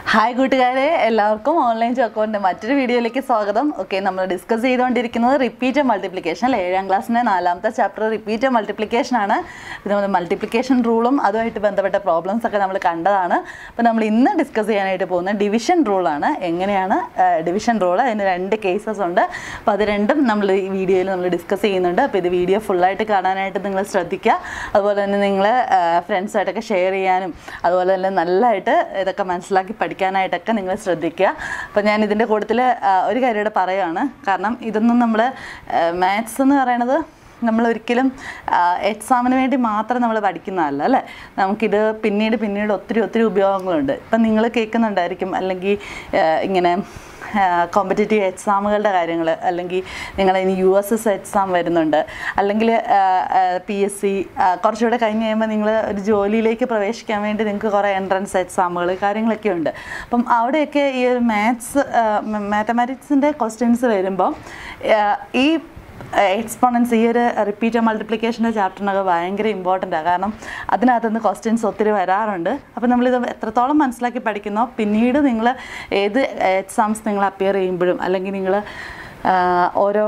hi കൂട്ടുകാരെ എല്ലാവർക്കും online ചോക്കോൻ്റെ മറ്റൊരു വീഡിയോയിലേക്ക് സ്വാഗതം ഓക്കെ നമ്മൾ ഡിസ്കസ് ചെയ്തുകൊണ്ടിരിക്കുന്നത് റിപ്പീറ്റ് മൾട്ടിപ്ലിക്കേഷൻ അല്ലെ ഏഴാം ക്ലാസ്സിൻ്റെ നാലാമത്തെ ചാപ്റ്റർ റിപ്പീറ്റ് മൾട്ടിപ്ലിക്കേഷൻ ആണ് ഇത് നമ്മൾ മൾട്ടിപ്ലിക്കേഷൻ റൂളും അതുമായിട്ട് ബന്ധപ്പെട്ട പ്രോബ്ലംസ് ഒക്കെ നമ്മൾ കണ്ടതാണ് അപ്പോൾ നമ്മൾ ഇന്ന് ഡിസ്കസ് ചെയ്യാനായിട്ട് പോകുന്ന ഡിവിഷൻ റൂളാണ് എങ്ങനെയാണ് ഡിവിഷൻ റൂൾ അതിന് രണ്ട് കേസസ് ഉണ്ട് അപ്പോൾ അത് രണ്ടും നമ്മൾ ഈ വീഡിയോയിൽ നമ്മൾ ഡിസ്കസ് ചെയ്യുന്നുണ്ട് അപ്പോൾ ഇത് വീഡിയോ ഫുള്ളായിട്ട് കാണാനായിട്ട് നിങ്ങൾ ശ്രദ്ധിക്കുക അതുപോലെ തന്നെ നിങ്ങൾ ഫ്രണ്ട്സായിട്ടൊക്കെ ഷെയർ ചെയ്യാനും അതുപോലെ തന്നെ നല്ലതായിട്ട് ഇതൊക്കെ മനസ്സിലാക്കി പഠിക്കാനായിട്ടൊക്കെ നിങ്ങൾ ശ്രദ്ധിക്കുക അപ്പോൾ ഞാൻ ഇതിൻ്റെ കൂട്ടത്തിൽ ഒരു കാര്യം കൂടെ പറയുകയാണ് കാരണം ഇതൊന്നും നമ്മൾ മാത്സ് എന്ന് പറയണത് നമ്മൾ ഒരിക്കലും എക്സാമിന് വേണ്ടി മാത്രം നമ്മൾ പഠിക്കുന്നതല്ല അല്ലേ നമുക്കിത് പിന്നീട് പിന്നീട് ഒത്തിരി ഒത്തിരി ഉപയോഗങ്ങളുണ്ട് ഇപ്പം നിങ്ങൾ കേൾക്കുന്നുണ്ടായിരിക്കും അല്ലെങ്കിൽ ആ, ഇങ്ങനെ കോമ്പറ്റേറ്റീവ് എക്സാമുകളുടെ കാര്യങ്ങൾ അല്ലെങ്കിൽ നിങ്ങൾ ഇനി യു എസ് എസ് എക്സാം വരുന്നുണ്ട് അല്ലെങ്കിൽ പി എസ് സി കുറച്ചുകൂടെ കഴിഞ്ഞ് കഴിയുമ്പോൾ നിങ്ങൾ ഒരു ജോലിയിലേക്ക് പ്രവേശിക്കാൻ വേണ്ടി നിങ്ങൾക്ക് കുറേ എൻട്രൻസ് എക്സാമുകൾ കാര്യങ്ങളൊക്കെ ഉണ്ട് അപ്പം അവിടെയൊക്കെ ഈ ഒരു മാത്സ് മാത്തമാറ്റിക്സിൻ്റെ ക്വസ്റ്റ്യൻസ് വരുമ്പോൾ ഈ എക്സ്പോണൻസ് ഈ ഒരു റിപ്പീറ്റ് മൾട്ടിപ്ലിക്കേഷൻ്റെ ചാപ്റ്ററിനൊക്കെ ഭയങ്കര ഇമ്പോർട്ടൻ്റ് ആണ് കാരണം അതിനകത്തുനിന്ന് ക്വസ്റ്റ്യൻസ് ഒത്തിരി വരാറുണ്ട് അപ്പോൾ നമ്മളിത് എത്രത്തോളം മനസ്സിലാക്കി പഠിക്കുന്നോ പിന്നീട് നിങ്ങൾ ഏത് എക്സാംസ് നിങ്ങൾ അപ്പിയർ ചെയ്യുമ്പോഴും അല്ലെങ്കിൽ നിങ്ങൾ ഓരോ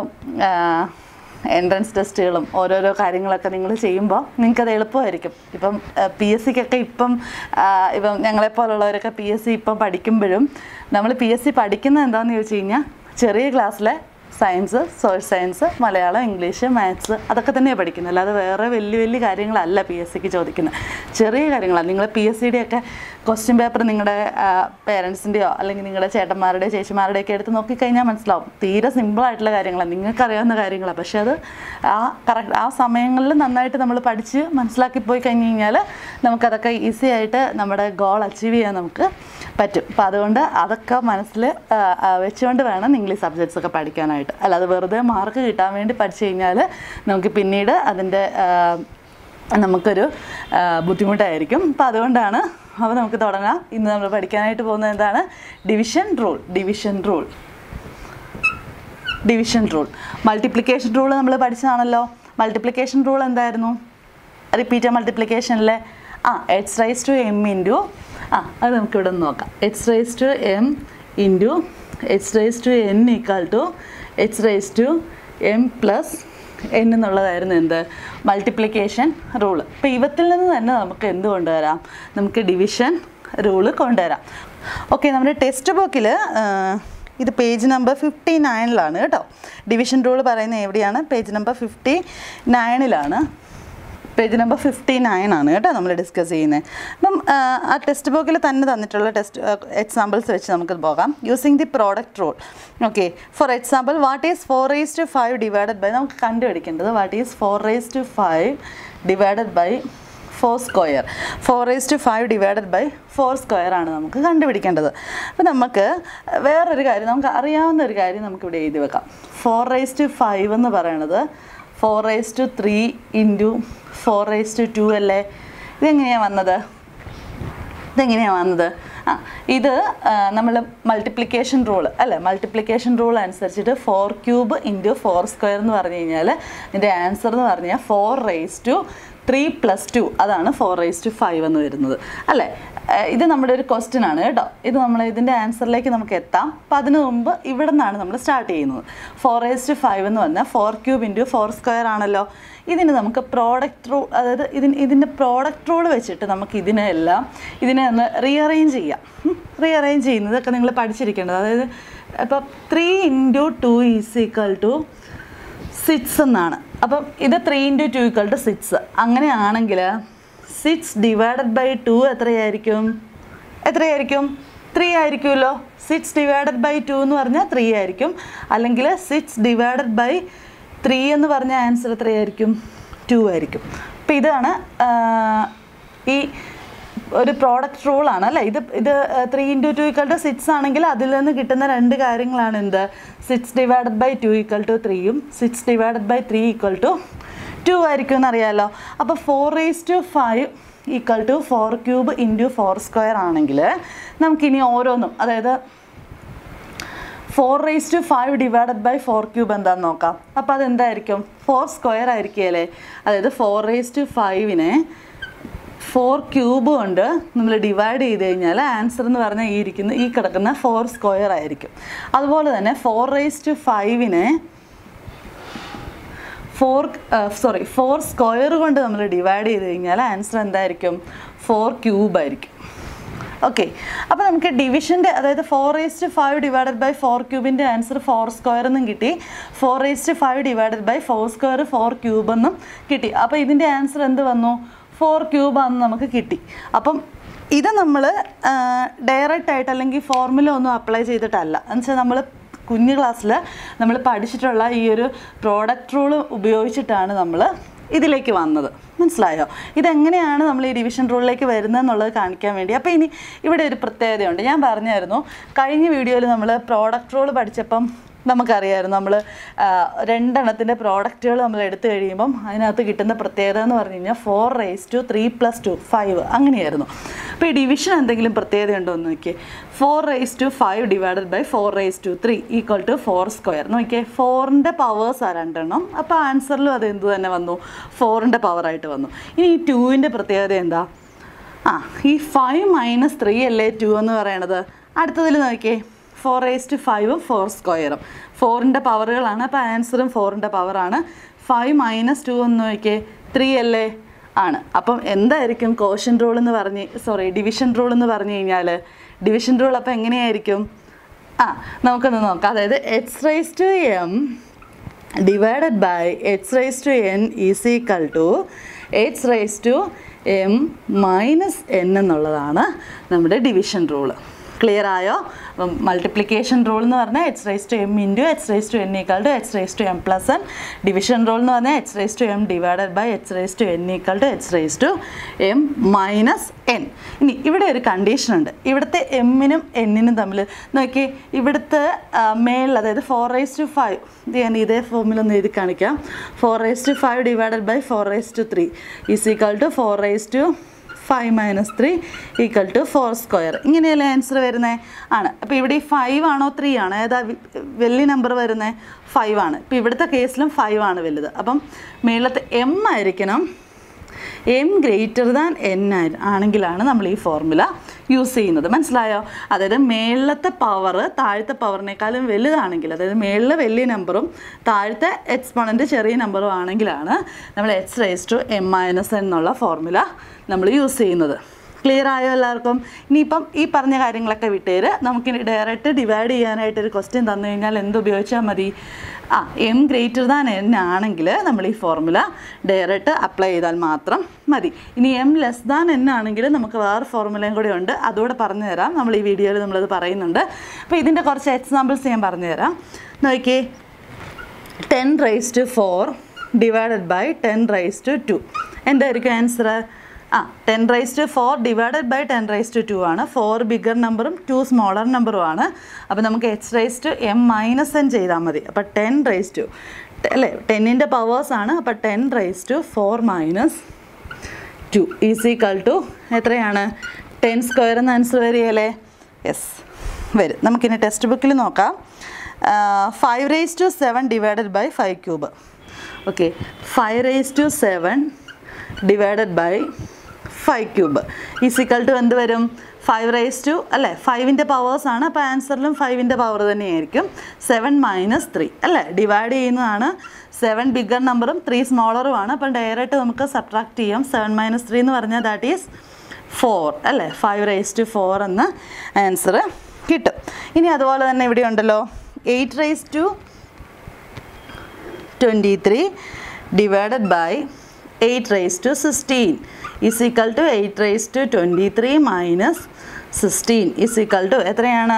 എൻട്രൻസ് ടെസ്റ്റുകളും ഓരോരോ കാര്യങ്ങളൊക്കെ നിങ്ങൾ ചെയ്യുമ്പോൾ നിങ്ങൾക്കത് എളുപ്പമായിരിക്കും ഇപ്പം പി എസ് സിക്കൊക്കെ ഇപ്പം ആ, ഇപ്പം ഞങ്ങളെപ്പോലുള്ളവരൊക്കെ പി എസ് സി ഇപ്പം പഠിക്കുമ്പോഴും നമ്മൾ പി എസ് സി പഠിക്കുന്നത് എന്താണെന്ന് ചോദിച്ചു കഴിഞ്ഞാൽ ചെറിയ ക്ലാസ്സിലെ science social science Malayalam English maths അതൊക്കെ തന്നെയാണ് പഠിക്കുന്നത് അല്ലാതെ വേറെ വലിയ വലിയ കാര്യങ്ങളല്ല പി എസ് സിക്ക് ചോദിക്കുന്നത് ചെറിയ കാര്യങ്ങളാണ് നിങ്ങൾ പി എസ് സിയുടെ ഒക്കെ ക്വസ്റ്റ്യൻ പേപ്പർ നിങ്ങളുടെ പേരൻസിൻ്റെയോ അല്ലെങ്കിൽ നിങ്ങളുടെ ചേട്ടന്മാരുടെയോ ചേച്ചിമാരുടെയൊക്കെ എടുത്ത് നോക്കിക്കഴിഞ്ഞാൽ മനസ്സിലാവും തീരെ സിമ്പിളായിട്ടുള്ള കാര്യങ്ങളാണ് നിങ്ങൾക്കറിയാവുന്ന കാര്യങ്ങളാണ് പക്ഷേ അത് ആ കറക്റ്റ് ആ സമയങ്ങളിൽ നന്നായിട്ട് നമ്മൾ പഠിച്ച് മനസ്സിലാക്കി പോയി കഴിഞ്ഞ് കഴിഞ്ഞാൽ നമുക്കതൊക്കെ ഈസി ആയിട്ട് നമ്മുടെ ഗോൾ അച്ചീവ് ചെയ്യാൻ നമുക്ക് പറ്റും അപ്പോൾ അതുകൊണ്ട് അതൊക്കെ മനസ്സിൽ വെച്ചുകൊണ്ട് വേണം നിങ്ങൾ ഈ സബ്ജക്ട്സ് ഒക്കെ പഠിക്കാനായിട്ട് അല്ലാതെ വെറുതെ മാർക്ക് കിട്ടാൻ വേണ്ടി പഠിച്ചു കഴിഞ്ഞാൽ നമുക്ക് പിന്നീട് അതിൻ്റെ ആ, നമുക്കൊരു ആ, ബുദ്ധിമുട്ടായിരിക്കും അപ്പോൾ അതുകൊണ്ടാണ് അപ്പോൾ നമുക്ക് തുടങ്ങാം ഇന്ന് നമ്മൾ പഠിക്കാനായിട്ട് പോകുന്നത് എന്താണ് division rule division rule division rule multiplication rule നമ്മൾ പഠിച്ചതാണല്ലോ മൾട്ടിപ്ലിക്കേഷൻ റൂൾ എന്തായിരുന്നു റിപ്പീറ്റ് മൾട്ടിപ്ലിക്കേഷനിലെ ആ H raise to M into ആ അത് നമുക്ക് ഇവിടെ നിന്ന് നോക്കാം H raise to M into H raise to N equal to H raise to M plus N എന്നുള്ളതായിരുന്നു എന്ത് മൾട്ടിപ്ലിക്കേഷൻ റൂള് അപ്പോൾ ഇവത്തിൽ നിന്ന് തന്നെ നമുക്ക് എന്ത് കൊണ്ടുവരാം നമുക്ക് ഡിവിഷൻ റൂള് കൊണ്ടുവരാം ഓക്കെ നമ്മുടെ ടെക്സ്റ്റ് ബുക്കിൽ ഇത് പേജ് നമ്പർ ഫിഫ്റ്റി നയനിലാണ് കേട്ടോ ഡിവിഷൻ റൂൾ പറയുന്നത് എവിടെയാണ് പേജ് നമ്പർ ഫിഫ്റ്റി നയനിലാണ് പേജ് നമ്പർ ഫിഫ്റ്റി നയൻ ആണ് കേട്ടോ നമ്മൾ ഡിസ്കസ് ചെയ്യുന്നത് അപ്പം ആ, ആ ടെക്സ്റ്റ് ബുക്കിൽ തന്നെ തന്നിട്ടുള്ള ടെസ്റ്റ് എക്സാമ്പിൾസ് വെച്ച് നമുക്ക് പോകാം using the product rule okay for example what is four raise to five divided by നമുക്ക് കണ്ടുപിടിക്കേണ്ടത് what is four raise to five divided by four square four raise to five divided by four square ആണ് നമുക്ക് കണ്ടുപിടിക്കേണ്ടത് അപ്പോൾ നമുക്ക് വേറൊരു കാര്യം നമുക്ക് അറിയാവുന്ന ഒരു കാര്യം നമുക്കിവിടെ എഴുതി വെക്കാം ഫോർ റേസ് ടു ഫൈവ് എന്ന് പറയണത് four raise to three into four raise to two അല്ലേ ഇതെങ്ങനെയാണ് വന്നത് ഇതെങ്ങനെയാണ് വന്നത് ആ ഇത് നമ്മൾ മൾട്ടിപ്ലിക്കേഷൻ റൂൾ അല്ലേ മൾട്ടിപ്ലിക്കേഷൻ റൂൾ അനുസരിച്ചിട്ട് four cube into four square എന്ന് പറഞ്ഞു കഴിഞ്ഞാൽ ഇതിൻ്റെ ആൻസർ എന്ന് പറഞ്ഞാൽ four raise to three plus two അതാണ് ഫോർ റേസ് ടു ഫൈവ് എന്ന് വരുന്നത് അല്ലേ ഏഹ് ഇത് നമ്മുടെ ഒരു ക്വസ്റ്റ്യൻ ആണ് കേട്ടോ ഇത് നമ്മൾ ഇതിൻ്റെ ആൻസറിലേക്ക് നമുക്ക് എത്താം അപ്പം അതിന് മുമ്പ് ഇവിടെ നിന്നാണ് നമ്മൾ സ്റ്റാർട്ട് ചെയ്യുന്നത് ഫോർ റേസ് ടു ഫൈവ് എന്ന് പറഞ്ഞാൽ four cube into four square ആണല്ലോ ഇതിന് നമുക്ക് പ്രോഡക്റ്റ് റൂൾ അതായത് ഇതിന് ഇതിൻ്റെ പ്രോഡക്റ്റ് റൂൾ വെച്ചിട്ട് നമുക്ക് ഇതിനെല്ലാം ഇതിനെ ഒന്ന് റീഅറേഞ്ച് ചെയ്യാം റീഅറേഞ്ച് ചെയ്യുന്നതൊക്കെ നിങ്ങൾ പഠിച്ചിരിക്കേണ്ടത് അതായത് ഇപ്പോൾ three into two is equal to six എന്നാണ് അപ്പം ഇത് three into two equal to six അങ്ങനെയാണെങ്കിൽ സിക്സ് ഡിവൈഡഡ് ബൈ ടു എത്രയായിരിക്കും എത്രയായിരിക്കും ത്രീ ആയിരിക്കുമല്ലോ സിക്സ് ഡിവൈഡഡ് ബൈ ടു എന്ന് പറഞ്ഞാൽ ത്രീ ആയിരിക്കും അല്ലെങ്കിൽ സിക്സ് ഡിവൈഡഡ് ബൈ ത്രീ എന്ന് പറഞ്ഞ ആൻസർ എത്രയായിരിക്കും ടു ആയിരിക്കും അപ്പം ഇതാണ് ആ, ഈ ഒരു പ്രോഡക്റ്റ് റൂളാണ് അല്ലേ ഇത് ഇത് three into two equal to six ആണെങ്കിൽ അതിൽ നിന്ന് കിട്ടുന്ന രണ്ട് കാര്യങ്ങളാണ് എന്ത് six divided by two equal to ത്രീയും six divided by three equal to two ആയിരിക്കും എന്നറിയാമല്ലോ അപ്പോൾ four raise to five equal to four cube into four square ആണെങ്കിൽ നമുക്കിനി ഓരോന്നും അതായത് four raise to five divided by four cube എന്താണെന്ന് നോക്കാം അപ്പോൾ അതെന്തായിരിക്കും ഫോർ സ്ക്വയർ ആയിരിക്കുകയല്ലേ അതായത് ഫോർ റേസ് ടു ഫൈവിനെ ഫോർ ക്യൂബ് കൊണ്ട് നമ്മൾ ഡിവൈഡ് ചെയ്ത് കഴിഞ്ഞാൽ ആൻസർ എന്ന് പറഞ്ഞാൽ ഈ ഇരിക്കുന്ന ഈ കിടക്കുന്ന ഫോർ സ്ക്വയർ ആയിരിക്കും അതുപോലെ തന്നെ ഫോർ റേസ് ടു ഫൈവിനെ ഫോർ സോറി ഫോർ സ്ക്വയർ കൊണ്ട് നമ്മൾ ഡിവൈഡ് ചെയ്ത് കഴിഞ്ഞാൽ ആൻസർ എന്തായിരിക്കും ഫോർ ക്യൂബ് ആയിരിക്കും ഓക്കെ അപ്പോൾ നമുക്ക് ഡിവിഷൻ്റെ അതായത് four raised five divided by four ക്യൂബിൻ്റെ ആൻസർ ഫോർ സ്ക്വയർ എന്നും കിട്ടി four raised five divided by four square four cube എന്നും കിട്ടി അപ്പോൾ ഇതിൻ്റെ ആൻസർ എന്ത് വന്നു ഫോർ ക്യൂബ് ആണെന്ന് നമുക്ക് കിട്ടി അപ്പം ഇത് നമ്മൾ ഡയറക്റ്റ് ആയിട്ട് അല്ലെങ്കിൽ ഫോർമുല ഒന്നും അപ്ലൈ ചെയ്തിട്ടല്ല എന്നുവെച്ചാൽ നമ്മൾ കുഞ്ഞു ക്ലാസ്സിൽ നമ്മൾ പഠിച്ചിട്ടുള്ള ഈ ഒരു പ്രോഡക്റ്റ് റൂൾ ഉപയോഗിച്ചിട്ടാണ് നമ്മൾ ഇതിലേക്ക് വന്നത് മനസ്സിലായോ ഇതെങ്ങനെയാണ് നമ്മൾ ഈ ഡിവിഷൻ റൂളിലേക്ക് വരുന്നത് എന്നുള്ളത് കാണിക്കാൻ വേണ്ടി അപ്പോൾ ഇനി ഇവിടെ ഒരു പ്രത്യേകതയുണ്ട് ഞാൻ പറഞ്ഞായിരുന്നു കഴിഞ്ഞ വീഡിയോയിൽ നമ്മൾ പ്രോഡക്റ്റ് റൂൾ പഠിച്ചപ്പം നമുക്കറിയായിരുന്നു നമ്മൾ രണ്ടെണ്ണത്തിൻ്റെ പ്രോഡക്റ്റുകൾ നമ്മൾ എടുത്തു കഴിയുമ്പം അതിനകത്ത് കിട്ടുന്ന പ്രത്യേകത എന്ന് പറഞ്ഞു കഴിഞ്ഞാൽ four raise to three plus two five അങ്ങനെയായിരുന്നു അപ്പോൾ ഈ ഡിവിഷൻ എന്തെങ്കിലും പ്രത്യേകത ഉണ്ടോ എന്ന് നോക്കിയേ four raise to five divided by four raise to three equal to four square നോക്കിയേ ഫോറിൻ്റെ പവേഴ്സാണ് രണ്ടെണ്ണം അപ്പോൾ ആൻസറിലും അത് എന്ത് തന്നെ വന്നു ഫോറിൻ്റെ പവറായിട്ട് വന്നു ഇനി ഈ ടൂവിൻ്റെ പ്രത്യേകത എന്താ ആ ഈ ഫൈവ് മൈനസ് ത്രീ അല്ലേ ടു എന്ന് പറയണത് അടുത്തതിൽ നോക്കിയേ ഫോർ റേസ് ടു ഫൈവും ഫോർ സ്ക്വയറും ഫോറിൻ്റെ പവറുകളാണ് അപ്പോൾ ആൻസറും ഫോറിൻ്റെ പവറാണ് ഫൈവ് മൈനസ് ടു എന്ന് നോക്കിയേ ത്രീ അല്ലേ ആണ് അപ്പം എന്തായിരിക്കും കോഷൻ റൂൾ എന്ന് പറഞ്ഞ് സോറി ഡിവിഷൻ റൂൾ എന്ന് പറഞ്ഞു കഴിഞ്ഞാൽ ഡിവിഷൻ റൂൾ അപ്പോൾ എങ്ങനെയായിരിക്കും ആ നമുക്കൊന്ന് നോക്കാം അതായത് x raise to m divided by x raise to n is equal to x raise to m minus n എന്നുള്ളതാണ് നമ്മുടെ ഡിവിഷൻ റൂള് ക്ലിയർ ആയോ അപ്പം മൾട്ടിപ്ലിക്കേഷൻ റൂൾ എന്ന് പറഞ്ഞാൽ h raise to M into h raise to N equal to h raise to M plus n division rule എന്ന് പറഞ്ഞാൽ h raise to m divided by h raise to N equal to h raise to m minus n ഇനി ഇവിടെ ഒരു condition ഉണ്ട് ഇവിടുത്തെ എമ്മിനും എന്നിനും തമ്മിൽ നോക്കി ഇവിടുത്തെ മേളിൽ അതായത് ഫോർ റേസ് ടു ഫൈവ് ഇത് ഞാൻ ഇതേ ഫോമിലൊന്ന് എഴുതി കാണിക്കാം four raise to five divided by four raise to three is equal to four raise to five minus three equal to four square ഇങ്ങനെയല്ലേ ആൻസർ വരുന്നത് ആണ് അപ്പോൾ ഇവിടെ ഈ ഫൈവ് ആണോ ത്രീ ആണോ ഏതാ വി- വലിയ നമ്പർ വരുന്നത് ഫൈവ് ആണ് ഇപ്പോൾ ഇവിടുത്തെ കേസിലും ഫൈവ് ആണ് വലുത് അപ്പം മേളത്തെ എം ആയിരിക്കണം എം ഗ്രേറ്റർ ദാൻ എൻ ആണെങ്കിലാണ് നമ്മൾ ഈ ഫോർമുല യൂസ് ചെയ്യുന്നത് മനസ്സിലായോ അതായത് മേളിലത്തെ പവർ താഴത്തെ പവറിനേക്കാളും വലുതാണെങ്കിൽ അതായത് മേളിലെ വലിയ നമ്പറും താഴത്തെ എക്സ്പോണൻ്റ് ചെറിയ നമ്പറും ആണെങ്കിലാണ് നമ്മൾ h raise to m minus എന്നുള്ള ഫോർമുല നമ്മൾ യൂസ് ചെയ്യുന്നത് ക്ലിയർ ആയോ എല്ലാവർക്കും ഇനിയിപ്പം ഈ പറഞ്ഞ കാര്യങ്ങളൊക്കെ വിട്ടേര് നമുക്കിനി ഡയറക്റ്റ് ഡിവൈഡ് ചെയ്യാനായിട്ട് ഒരു ക്വസ്റ്റ്യൻ തന്നു കഴിഞ്ഞാൽ എന്ത് ഉപയോഗിച്ചാൽ മതി ആ എം ഗ്രേറ്റർ ദാൻ എൻ ആണെങ്കിൽ നമ്മൾ ഈ ഫോർമുല ഡയറക്റ്റ് അപ്ലൈ ചെയ്താൽ മാത്രം മതി ഇനി എം ലെസ് ദാൻ എൻ ആണെങ്കിൽ നമുക്ക് വേറെ ഫോർമുലയും കൂടി ഉണ്ട് അതുകൂടെ പറഞ്ഞു തരാം നമ്മൾ ഈ വീഡിയോയിൽ നമ്മളത് പറയുന്നുണ്ട് അപ്പോൾ ഇതിൻ്റെ കുറച്ച് എക്സാമ്പിൾസ് ഞാൻ പറഞ്ഞു തരാം നോക്കിയേ ten raise to four divided by ten raise to two എന്തായിരിക്കും ആൻസർ ആ ten raise to four divided by ten raise to two ആണ് ഫോർ ബിഗർ നമ്പറും ടു സ്മോളർ നമ്പറും ആണ് അപ്പോൾ നമുക്ക് h raise to m minus n ചെയ്താൽ മതി അപ്പോൾ ടെൻ റൈസ് ടു അല്ലേ ടെന്നിൻ്റെ പവേഴ്സ് ആണ് അപ്പോൾ ten raise to four minus two is equal to എത്രയാണ് ടെൻ സ്ക്വയർ എന്ന ആൻസർ വരികയല്ലേ യെസ് വരും നമുക്കിനി ടെക്സ്റ്റ് ബുക്കിൽ നോക്കാം five raise to seven divided by five cube okay five raise to seven divided by five cube is equal to എന്ത് വരും five raise to അല്ലേ ഫൈവിൻ്റെ പവേഴ്സ് ആണ് അപ്പോൾ ആൻസറിലും ഫൈവിൻ്റെ പവർ തന്നെയായിരിക്കും സെവൻ മൈനസ് ത്രീ അല്ലേ ഡിവൈഡ് ചെയ്യുന്നതാണ് സെവൻ ബിഗർ നമ്പറും ത്രീ സ്മോളറും ആണ് അപ്പം ഡയറക്റ്റ് നമുക്ക് സബ്ട്രാക്ട് ചെയ്യാം സെവൻ മൈനസ് ത്രീ എന്ന് പറഞ്ഞാൽ ദാറ്റ് ഈസ് ഫോർ അല്ലേ ഫൈവ് റേസ് ടു ഫോർ എന്ന ആൻസർ കിട്ടും ഇനി അതുപോലെ തന്നെ ഇവിടെ ഉണ്ടല്ലോ eight raise to twenty three divided by eight raise to sixteen is equal to eight raise to twenty three minus sixteen is equal to എത്രയാണ്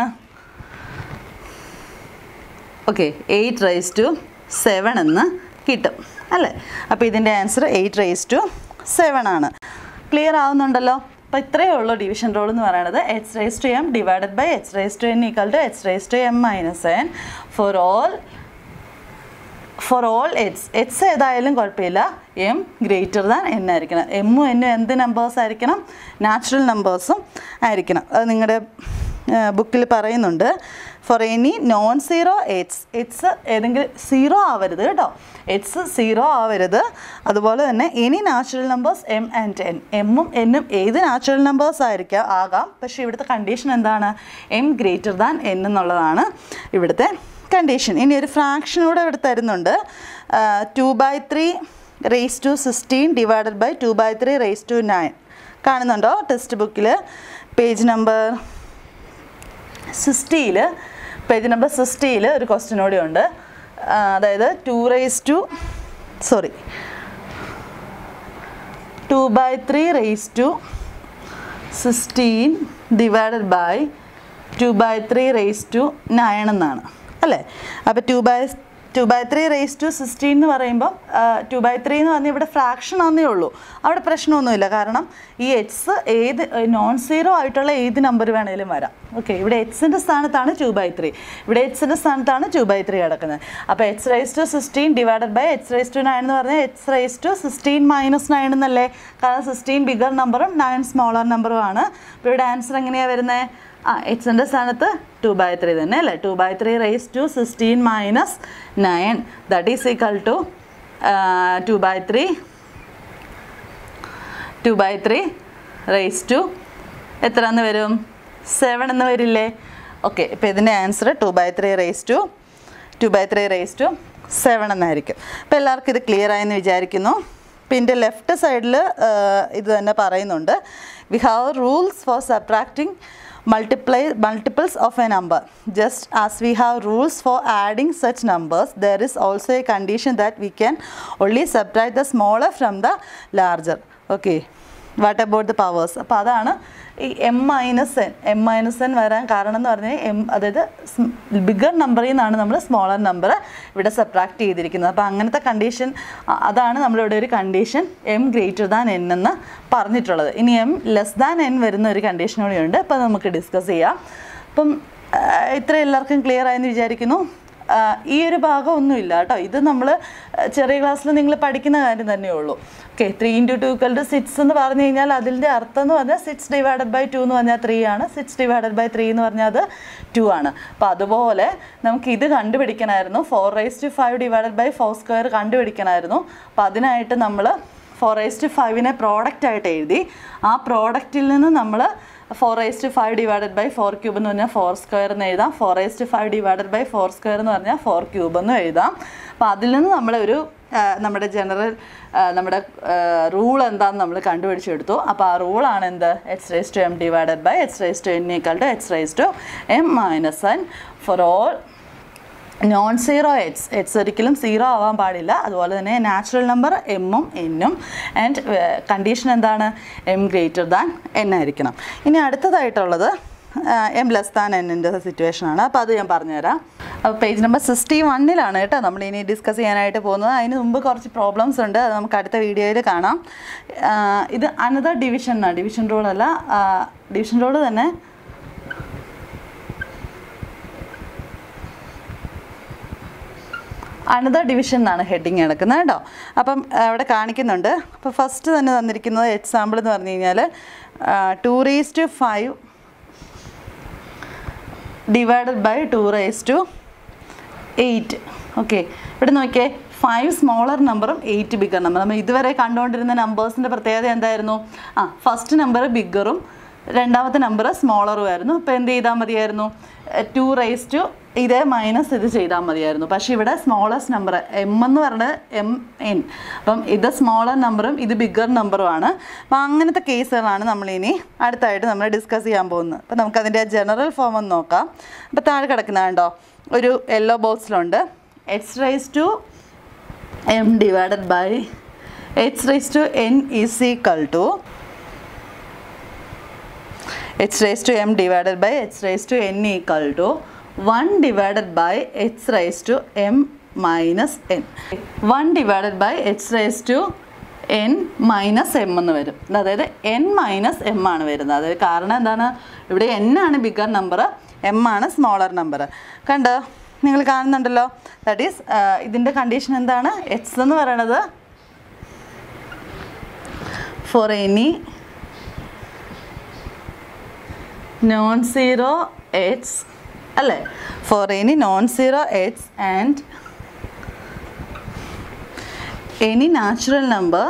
okay eight raise to seven എന്ന് കിട്ടും അല്ലേ അപ്പോൾ ഇതിൻ്റെ answer eight raise to seven ആണ് clear ആവുന്നുണ്ടല്ലോ അപ്പോൾ ഇത്രയേ ഉള്ളൂ ഡിവിഷൻ റോൾ എന്ന് പറയുന്നത് H raise to m divided by h raise to N equal to h raise to m minus n for all for all h's h's ഏതായാലും കുഴപ്പമില്ല M greater than n ആയിരിക്കണം എമ്മും എന്നും എന്ത് നമ്പേഴ്സ് ആയിരിക്കണം natural നമ്പേഴ്സും ആയിരിക്കണം അത് നിങ്ങളുടെ ബുക്കിൽ പറയുന്നുണ്ട് for any non zero h's h's ഏതെങ്കിലും സീറോ ആവരുത് കേട്ടോ എറ്റ്സ് സീറോ ആവരുത് അതുപോലെ തന്നെ any natural numbers m and n എമ്മും എന്നും ഏത് നാച്ചുറൽ നമ്പേഴ്സ് ആയിരിക്കാം ആകാം പക്ഷേ ഇവിടുത്തെ കണ്ടീഷൻ എന്താണ് എം ഗ്രേറ്റർ ദാൻ എൻ എന്നുള്ളതാണ് ഇവിടുത്തെ കണ്ടീഷൻ ഇനി ഒരു ഫ്രാക്ഷൻ കൂടെ ഇവിടെ തരുന്നുണ്ട് two by three raise to sixteen divided by two by three raise to nine കാണുന്നുണ്ടോ ടെക്സ്റ്റ് ബുക്കിൽ പേജ് നമ്പർ സിക്സ്റ്റിയിൽ പേജ് നമ്പർ സിക്സ്റ്റിയിൽ ഒരു ക്വസ്റ്റ്യൻ കൂടി ഉണ്ട് ആ, അതായത് two raise to sorry two by three raise to sixteen divided by two by three raise to nine എന്നാണ് അല്ലേ അപ്പോൾ two by two by three raise to sixteen എന്ന് പറയുമ്പോൾ ടു ബൈ ത്രീ എന്ന് പറഞ്ഞാൽ ഇവിടെ ഫ്രാക്ഷൻ ആണെന്നേ ഉള്ളൂ അവിടെ പ്രശ്നമൊന്നുമില്ല കാരണം ഈ എക്സ് ഏത് നോൺ സീറോ ആയിട്ടുള്ള ഏത് നമ്പർ വേണേലും വരാം ഓക്കെ ഇവിടെ എക്സിൻ്റെ സ്ഥാനത്താണ് ടു ബൈ ത്രീ ഇവിടെ എക്സിൻ്റെ സ്ഥാനത്താണ് ടു ബൈ ത്രീ കിടക്കുന്നത് അപ്പോൾ x raise to sixteen divided by x raise to nine എന്ന് പറഞ്ഞാൽ x raise to sixteen minus nine എന്നല്ലേ കാരണം സിക്സ്റ്റീൻ ബിഗർ നമ്പറും നയൻ സ്മോളർ നമ്പറും ആണ് അപ്പോൾ ഇവിടെ ആൻസർ എങ്ങനെയാണ് വരുന്നത് ആ എക്സിൻ്റെ സ്ഥാനത്ത് ടു ബൈ ത്രീ തന്നെ അല്ലേ two by three raise to sixteen minus nine that is equal to two by three two by three raise to എത്ര എന്ന് വരും സെവൻ എന്ന് വരില്ലേ ഓക്കെ ഇപ്പോൾ ഇതിൻ്റെ answer two by three raise to two by three raise to seven എന്നായിരിക്കും അപ്പോൾ എല്ലാവർക്കും ഇത് ക്ലിയർ ആയെന്ന് വിചാരിക്കുന്നു അപ്പോൾ ഇതിൻ്റെ ലെഫ്റ്റ് സൈഡിൽ ഇത് തന്നെ പറയുന്നുണ്ട് we have rules for subtracting multiply multiples of a number just as we have rules for adding such numbers there is also a condition that we can only subtract the smaller from the larger okay what about the powers അപ്പോൾ അതാണ് ഈ m minus n m minus n വരാൻ കാരണം എന്ന് പറഞ്ഞാൽ M അതായത് bigger നമ്പറിൽ നിന്നാണ് നമ്മൾ സ്മോളർ നമ്പർ ഇവിടെ സബ്ട്രാക്ട് ചെയ്തിരിക്കുന്നത് അപ്പോൾ അങ്ങനത്തെ കണ്ടീഷൻ അതാണ് നമ്മളിവിടെ ഒരു condition m greater than n എന്ന് പറഞ്ഞിട്ടുള്ളത് ഇനി എം ലെസ് ദാൻ എൻ വരുന്ന ഒരു കണ്ടീഷൻ കൂടിയുണ്ട് അപ്പോൾ നമുക്ക് ഡിസ്കസ് ചെയ്യാം അപ്പം ഇത്ര എല്ലാവർക്കും ക്ലിയർ ആയെന്ന് വിചാരിക്കുന്നു ആ, ഈ ഒരു ഭാഗം ഒന്നുമില്ല കേട്ടോ ഇത് നമ്മൾ ചെറിയ ക്ലാസ്സിൽ നിങ്ങൾ പഠിക്കുന്ന കാര്യം തന്നെയേ ഉള്ളൂ okay three into two equal to six എന്ന് പറഞ്ഞു കഴിഞ്ഞാൽ അതിൻ്റെ അർത്ഥം എന്ന് പറഞ്ഞാൽ സിക്സ് ഡിവൈഡഡ് ബൈ ടു എന്ന് പറഞ്ഞാൽ ത്രീ ആണ് സിക്സ് ഡിവൈഡഡ് ബൈ ത്രീ എന്ന് പറഞ്ഞാൽ അത് ടു ആണ് അപ്പോൾ അതുപോലെ നമുക്ക് ഇത് കണ്ടുപിടിക്കണമായിരുന്നു four raise to five divided by four square കണ്ടുപിടിക്കണമായിരുന്നു അപ്പോൾ അതിനായിട്ട് നമ്മൾ ഫോർ റൈസ് ടു ഫൈവിനെ പ്രോഡക്റ്റ് ആയിട്ട് എഴുതി ആ പ്രോഡക്റ്റിൽ നിന്ന് നമ്മൾ four raise to five divided by four cube എന്ന് പറഞ്ഞാൽ ഫോർ സ്ക്വയർ എന്ന് എഴുതാം four raise to five divided by four square എന്ന് പറഞ്ഞാൽ ഫോർ ക്യൂബ് എന്ന് എഴുതാം അപ്പോൾ അതിൽ നിന്ന് നമ്മളൊരു ആ, നമ്മുടെ ജനറൽ നമ്മുടെ റൂൾ എന്താണെന്ന് നമ്മൾ കണ്ടുപിടിച്ചെടുത്തു അപ്പോൾ ആ റൂളാണ് എന്ത് h raise to m divided by h raise to N equal to H raise to m minus n for all non zero h's h's ഒരിക്കലും സീറോ ആവാൻ പാടില്ല അതുപോലെ തന്നെ നാച്ചുറൽ നമ്പർ എമ്മും എന്നും ആൻഡ് കണ്ടീഷൻ എന്താണ് എം ഗ്രേറ്റർ ദാൻ എൻ ആയിരിക്കണം ഇനി അടുത്തതായിട്ടുള്ളത് എം ലെസ് ദാൻ എന്നിൻ്റെ സിറ്റുവേഷനാണ് അപ്പോൾ അത് ഞാൻ പറഞ്ഞുതരാം അപ്പോൾ പേജ് നമ്പർ സിക്സ്റ്റി വണ്ണിലാണ് കേട്ടോ നമ്മൾ ഇനി ഡിസ്കസ് ചെയ്യാനായിട്ട് പോകുന്നത് അതിന് മുമ്പ് കുറച്ച് പ്രോബ്ലംസ് ഉണ്ട് അത് നമുക്ക് അടുത്ത വീഡിയോയിൽ കാണാം ആ, ഇത് അനദർ ഡിവിഷനാണ് ഡിവിഷൻ റൂളല്ല ഡിവിഷൻ റൂൾ തന്നെ അനദർ ഡിവിഷൻ എന്നാണ് ഹെഡിങ് കിടക്കുന്നത് കേട്ടോ അപ്പം ആ, അവിടെ കാണിക്കുന്നുണ്ട് അപ്പോൾ ഫസ്റ്റ് തന്നെ തന്നിരിക്കുന്നത് എക്സാമ്പിൾ എന്ന് പറഞ്ഞു കഴിഞ്ഞാൽ two raise to five divided by two raise to eight okay ഇവിടെ നോക്കിയേ ഫൈവ് സ്മോളർ നമ്പറും എയ്റ്റ് ബിഗർ നമ്പർ നമ്മൾ ഇതുവരെ കണ്ടുകൊണ്ടിരുന്ന നമ്പേഴ്സിൻ്റെ പ്രത്യേകത എന്തായിരുന്നു ആ ഫസ്റ്റ് നമ്പർ ബിഗറും രണ്ടാമത്തെ നമ്പർ സ്മോളറും ആയിരുന്നു ഇപ്പോൾ എന്ത് ചെയ്താൽ മതിയായിരുന്നു ടു റേസ് ടു ഇതേ മൈനസ് ഇത് ചെയ്താൽ മതിയായിരുന്നു പക്ഷേ ഇവിടെ സ്മോളസ്റ്റ് നമ്പർ എം എന്ന് പറയുന്നത് എം എൻ അപ്പം ഇത് സ്മോളർ നമ്പറും ഇത് ബിഗർ നമ്പറുമാണ് അപ്പം അങ്ങനത്തെ കേസുകളാണ് നമ്മളിനി അടുത്തായിട്ട് നമ്മൾ ഡിസ്കസ് ചെയ്യാൻ പോകുന്നത് അപ്പം നമുക്കതിൻ്റെ ജനറൽ ഫോം ഒന്ന് നോക്കാം അപ്പോൾ താഴെ കിടക്കുന്ന കണ്ടോ ഒരു യെല്ലോ ബോക്സിലുണ്ട് x raise to m divided by x raise to n is equal to H raise to m divided by h raise to N equal to one divided by h raise to m minus n one divided by h raise to n minus m എന്ന് വരും അതായത് N minus m ആണ് വരുന്നത് അതായത് കാരണം എന്താണ് ഇവിടെ n ആണ് ബിഗർ നമ്പർ എം ആണ് സ്മോളർ നമ്പർ കണ്ടോ നിങ്ങൾ കാണുന്നുണ്ടല്ലോ ദാറ്റ് ഈസ് ഇതിൻ്റെ കണ്ടീഷൻ എന്താണ് എക്സ് എന്ന് പറയണത് for any non zero h അല്ലേ for any non zero h and any natural number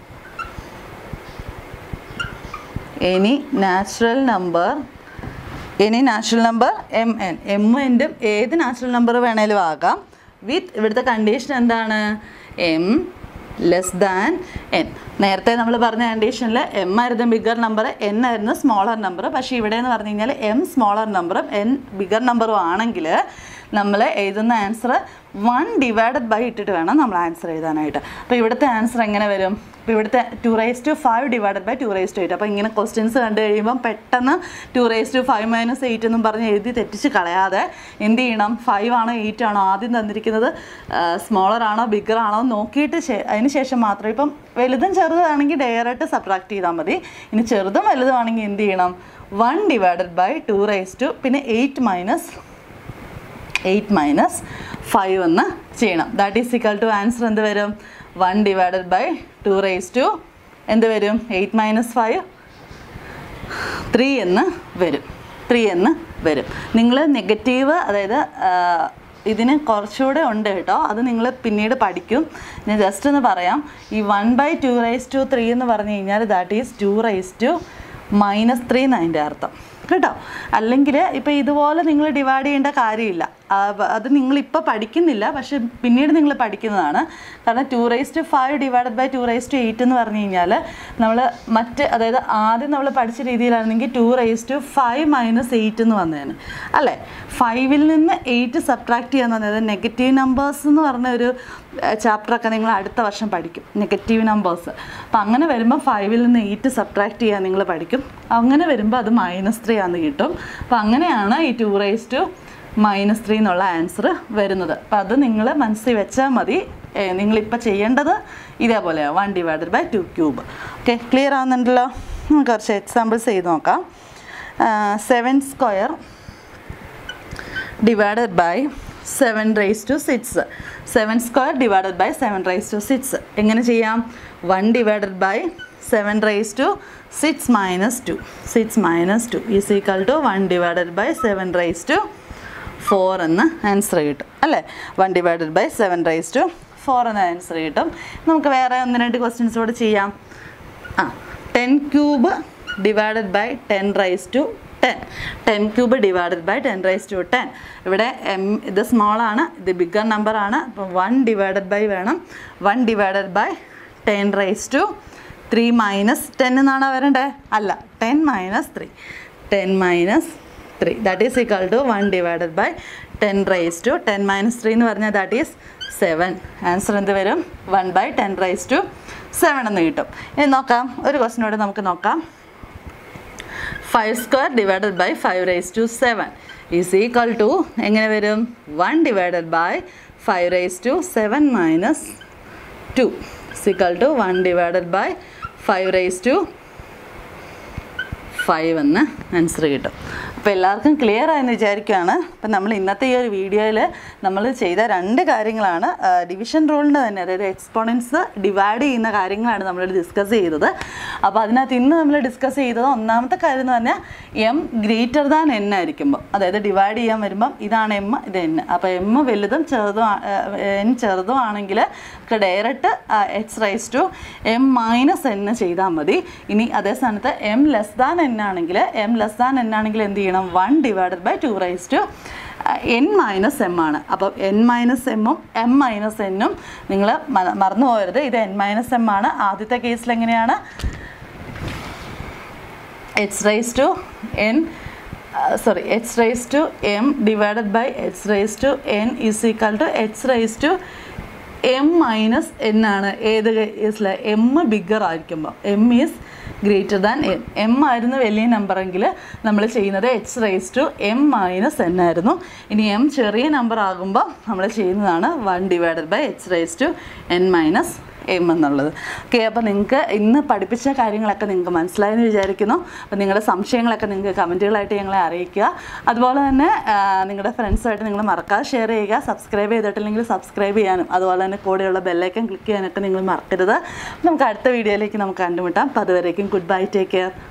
any natural number any natural number m n m എൻ്റും ഏത് നാച്ചുറൽ നമ്പർ വേണേലും ആകാം വിത്ത് ഇവിടുത്തെ കണ്ടീഷൻ എന്താണ് എം ലെസ് ദാൻ എൻ നേരത്തെ നമ്മൾ പറഞ്ഞ കണ്ടീഷനിൽ എം ആയിരുന്നു ബിഗർ നമ്പർ എൻ ആയിരുന്നു സ്മോളർ നമ്പർ പക്ഷേ ഇവിടെ എന്ന് പറഞ്ഞു കഴിഞ്ഞാൽ എം സ്മോളർ നമ്പറും എൻ ബിഗർ നമ്പറും ആണെങ്കിൽ നമ്മൾ എഴുതുന്ന ആൻസർ വൺ ഡിവൈഡഡ് ബൈ ഇട്ടിട്ട് വേണം നമ്മൾ ആൻസർ എഴുതാനായിട്ട് അപ്പോൾ ഇവിടുത്തെ ആൻസർ എങ്ങനെ വരും അപ്പോൾ ഇവിടുത്തെ two raise to five divided by two raise to eight അപ്പോൾ ഇങ്ങനെ ക്വസ്റ്റ്യൻസ് കണ്ടു കഴിയുമ്പം പെട്ടെന്ന് two raise to five minus eight എന്നും പറഞ്ഞ് എഴുതി തെറ്റിച്ച് കളയാതെ എന്ത് ചെയ്യണം ഫൈവ് ആണോ എയ്റ്റ് ആണോ ആദ്യം തന്നിരിക്കുന്നത് സ്മോളർ ആണോ ബിഗർ ആണോ എന്ന് നോക്കിയിട്ട് ശേ- അതിന് ശേഷം മാത്രം ഇപ്പം വലുതും ചെറുതാണെങ്കിൽ ഡയറക്റ്റ് സബ്ട്രാക്ട് ചെയ്താൽ മതി ഇനി ചെറുതും വലുതുമാണെങ്കിൽ എന്ത് ചെയ്യണം one divided by two raise to പിന്നെ eight minus eight minus five എന്ന് ചെയ്യണം that is equal to answer എന്ത് വരും one divided by two raise to എന്ത് വരും എയ്റ്റ് മൈനസ് ഫൈവ് ത്രീ എന്ന് വരും ത്രീ എന്ന് വരും നിങ്ങൾ നെഗറ്റീവ് അതായത് ആ, ഇതിന് കുറച്ചുകൂടെ ഉണ്ട് കേട്ടോ അത് നിങ്ങൾ പിന്നീട് പഠിക്കും ഞാൻ ജസ്റ്റ് ഒന്ന് പറയാം ഈ one by two raise to three എന്ന് പറഞ്ഞു കഴിഞ്ഞാൽ that is two raise to minus three എന്നതിൻ്റെ അർത്ഥം കേട്ടോ അല്ലെങ്കിൽ ഇപ്പോൾ ഇതുപോലെ നിങ്ങൾ ഡിവൈഡ് ചെയ്യേണ്ട കാര്യമില്ല ആ, വ- അത് നിങ്ങളിപ്പോൾ പഠിക്കുന്നില്ല പക്ഷെ പിന്നീട് നിങ്ങൾ പഠിക്കുന്നതാണ് കാരണം two raise to five divided by two raise to eight എന്ന് പറഞ്ഞു കഴിഞ്ഞാൽ നമ്മൾ മറ്റ് അതായത് ആദ്യം നമ്മൾ പഠിച്ച രീതിയിലാണെങ്കിൽ two raise to five minus eight എന്ന് വന്നേനെ അല്ലേ ഫൈവിൽ നിന്ന് എയ്റ്റ് സബ്ട്രാക്ട് ചെയ്യാന്ന് പറഞ്ഞത് നെഗറ്റീവ് നമ്പേഴ്സ് എന്ന് പറഞ്ഞ ഒരു ചാപ്റ്ററൊക്കെ നിങ്ങൾ അടുത്ത വർഷം പഠിക്കും നെഗറ്റീവ് നമ്പേഴ്സ് അപ്പം അങ്ങനെ വരുമ്പോൾ ഫൈവിൽ നിന്ന് എയ്റ്റ് സബ്ട്രാക്ട് ചെയ്യാൻ നിങ്ങൾ പഠിക്കും അങ്ങനെ വരുമ്പോൾ അത് മൈനസ് ത്രീ ആണെന്ന് കിട്ടും അപ്പം അങ്ങനെയാണ് ഈ two raise to minus three എന്നുള്ള ആൻസർ വരുന്നത് അപ്പം അത് നിങ്ങൾ മനസ്സിൽ വെച്ചാൽ മതി ഏ, നിങ്ങളിപ്പോൾ ചെയ്യേണ്ടത് ഇതേപോലെയാണ് one divided by two cube okay clear ആവുന്നുണ്ടല്ലോ നമുക്ക് കുറച്ച് എക്സാമ്പിൾസ് ചെയ്ത് നോക്കാം seven square divided by seven raise to six seven square divided by seven raise to six എങ്ങനെ ചെയ്യാം one divided by seven raise to six minus two six minus two is equal to one divided by seven raise to four എന്ന് answer കിട്ടും അല്ലേ one divided by seven raise to four എന്ന answer കിട്ടും നമുക്ക് വേറെ ഒന്ന് രണ്ട് questions കൂടെ ചെയ്യാം ആ ten cube divided by ten raise to ten ten cube divided by ten raise to ten ഇവിടെ എം ഇത് സ്മോൾ ആണ് ഇത് ബിഗർ നമ്പർ ആണ് അപ്പോൾ വൺ ഡിവൈഡഡ് ബൈ വേണം one divided by ten raise to three minus ten എന്നാണ് വരണ്ടേ അല്ല ten minus three ten minus three that is equal to one divided by ten raise to ten minus three എന്ന് പറഞ്ഞാൽ that is seven answer എന്ത് വരും one by ten raise to seven എന്ന് കിട്ടും ഇനി നോക്കാം ഒരു ക്വസ്റ്റിനോട് നമുക്ക് നോക്കാം five square divided by five raise to seven is equal to എങ്ങനെ വരും one divided by five raise to seven minus two is equal to one divided by five raise to five എന്ന് ആൻസർ കിട്ടും അപ്പോൾ എല്ലാവർക്കും ക്ലിയർ ആയെന്ന് വിചാരിക്കുകയാണ് അപ്പം നമ്മൾ ഇന്നത്തെ ഈ ഒരു വീഡിയോയിൽ നമ്മൾ ചെയ്ത രണ്ട് കാര്യങ്ങളാണ് ഡിവിഷൻ റൂളിൻ്റെ തന്നെ അതായത് എക്സ്പോണൻസ് ഡിവൈഡ് ചെയ്യുന്ന കാര്യങ്ങളാണ് നമ്മൾ ഡിസ്കസ് ചെയ്തത് അപ്പോൾ അതിനകത്ത് ഇന്ന് നമ്മൾ ഡിസ്കസ് ചെയ്തത് ഒന്നാമത്തെ കാര്യം എന്ന് പറഞ്ഞാൽ എം ഗ്രേറ്റർ ദാൻ എൻ ആയിരിക്കുമ്പോൾ അതായത് ഡിവൈഡ് ചെയ്യാൻ വരുമ്പം ഇതാണ് എം ഇത് എൻ അപ്പോൾ എം വലുതും ചെറുതും എൻ ചെറുതും ആണെങ്കിൽ direct x raise to m minus n ചെയ്താൽ മതി ഇനി അതേ സ്ഥാനത്ത് എം ലെസ് ദാൻ എൻ ആണെങ്കിൽ എം ലെസ് ദാൻ എൻ ആണെങ്കിൽ എന്ത് ചെയ്യണം one divided by two raise to n minus m ആണ് അപ്പം എൻ മൈനസ് എമ്മും എം മൈനസ് എന്നും നിങ്ങൾ മറന്നു പോകരുത് ഇത് എൻ മൈനസ് എം ആണ് ആദ്യത്തെ കേസിൽ എങ്ങനെയാണ് h raise to n sorry h raise to m divided by h raise to n is equal to H raise to m minus n ആണ് ഏത് കേസിൽ എം ബിഗർ ആയിരിക്കുമ്പോൾ m is greater than n m ആയിരുന്നു വലിയ നമ്പറെങ്കിൽ നമ്മൾ ചെയ്യുന്നത് h raise to m minus n ആയിരുന്നു ഇനി എം ചെറിയ നമ്പർ ആകുമ്പോൾ നമ്മൾ ചെയ്യുന്നതാണ് one divided by h raise to n minus m എന്നുള്ളത് ഓക്കെ അപ്പോൾ നിങ്ങൾക്ക് ഇന്ന് പഠിപ്പിച്ച കാര്യങ്ങളൊക്കെ നിങ്ങൾക്ക് മനസ്സിലായെന്ന് വിചാരിക്കുന്നു അപ്പോൾ നിങ്ങളുടെ സംശയങ്ങളൊക്കെ നിങ്ങൾക്ക് കമൻറ്റുകളായിട്ട് ഞങ്ങളെ അറിയിക്കുക അതുപോലെ തന്നെ ആ, നിങ്ങളുടെ ഫ്രണ്ട്സായിട്ട് നിങ്ങൾ മറക്കാതെ ഷെയർ ചെയ്യുക സബ്സ്ക്രൈബ് ചെയ്തിട്ടില്ലെങ്കിൽ സബ്സ്ക്രൈബ് ചെയ്യാനും അതുപോലെ തന്നെ കൂടെയുള്ള ബെല്ലൈക്കൻ ക്ലിക്ക് ചെയ്യാനൊക്കെ നിങ്ങൾ മറക്കരുത് നമുക്ക് അടുത്ത വീഡിയോയിലേക്ക് നമുക്ക് കണ്ടുമുട്ടാം അപ്പോൾ അതുവരേക്കും ഗുഡ് ബൈ ടേക്ക് കെയർ